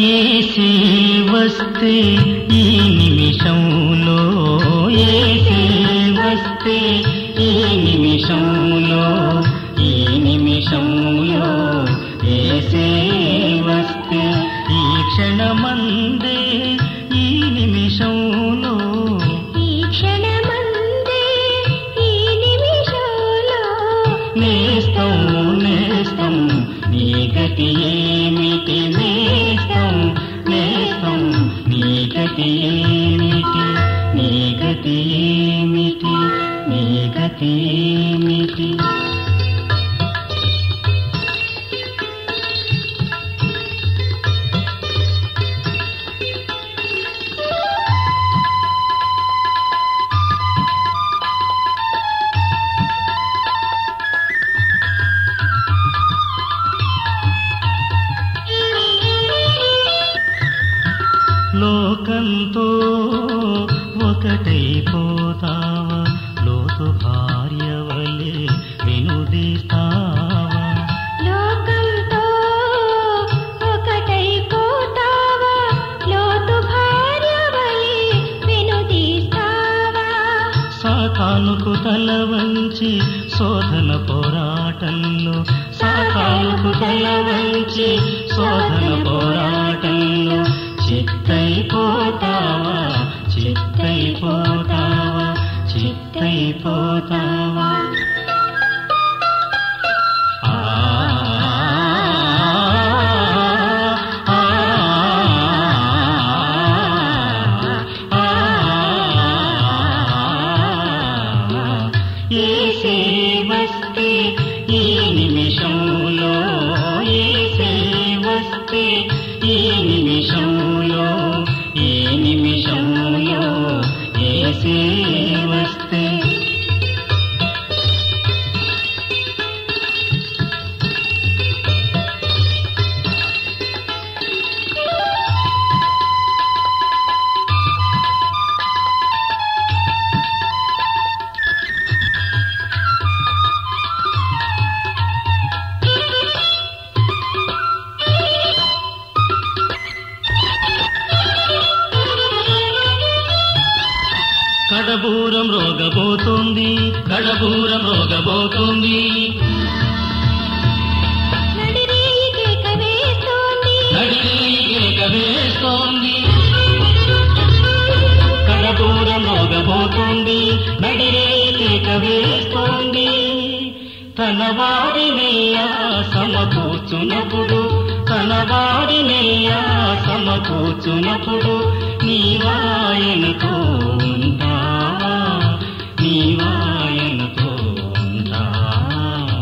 ఏసే వస్తే ఈ నిమిషంలో ఏసే వస్తే ఈ నిమిషంలో ఈ నిమిషంలో ఏసే వస్తే ఈ క్షణమందే ఈ నిమిషంలో ఈ క్షణమందే ఈ నిమిషంలో నేస్తం నేస్తం నీ గతి ఏమిటి నేస్తం నేస్తం నీ గతి ఏమిటి నీ గతి ఏమిటి నీ గతి ఏమిటి లోకంతో ఒకటైపోతావా లోతు భార్య వలె వినుదీస్తావా లోకంతో ఒకటైపోతావా లోతు భార్య వలె వినుదీస్తావా సాతానుకు తల వంచి శోధన పోరాటంలో సాతానుకు తల వంచి శోధన పోరాటంలో చిత్తైపోతావా చిత్తైపోతావా చిత్తైపోతావా ఆ ఆ ఏసే వస్తే ఈ నిమిషంలో ఏసే వస్తే ఈ నిమిషంలో ఈ నిమిషంలో ఏసే వస్తే కడబూరం రోగబోతోంది కడబూరం రోగబోతోంది నడిరేయి కేక వేస్తోంది నడిరేగ వేస్తోంది కడబూరం రోగబోతోంది నడిరేగ వేస్తోంది తన వారినయ్యా సమకూర్చునప్పుడు తన వారినయ్యా సమకూర్చునప్పుడు నీవాయనతో ఉంటావా నీవాయనతో ఉంటావా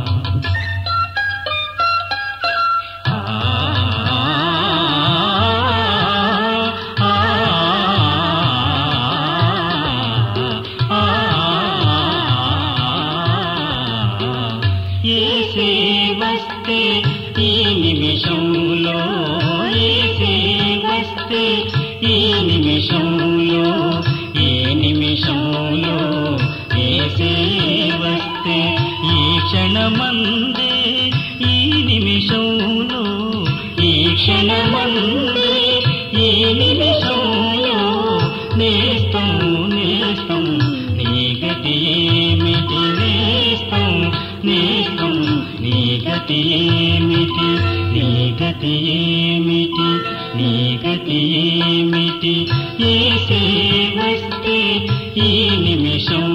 ఏసే వస్తే ఈ నిమిషంలో ఏసే వస్తే ఈ నిమిషంలో ఈ నిమిషంలో ఏసే వస్తే ఈ క్షణమందే ఈ నిమిషంలో ఈ క్షణమందే ఈ నిమిషంలో నేస్తం నేస్తం నీ గతి ఏమిటి నేస్తం నేస్తం నీ గతి ఏమిటి నీ గతి ఏమిటి నీ గతి ఏమిటి ఏసే వస్తే ఈ నిమిషం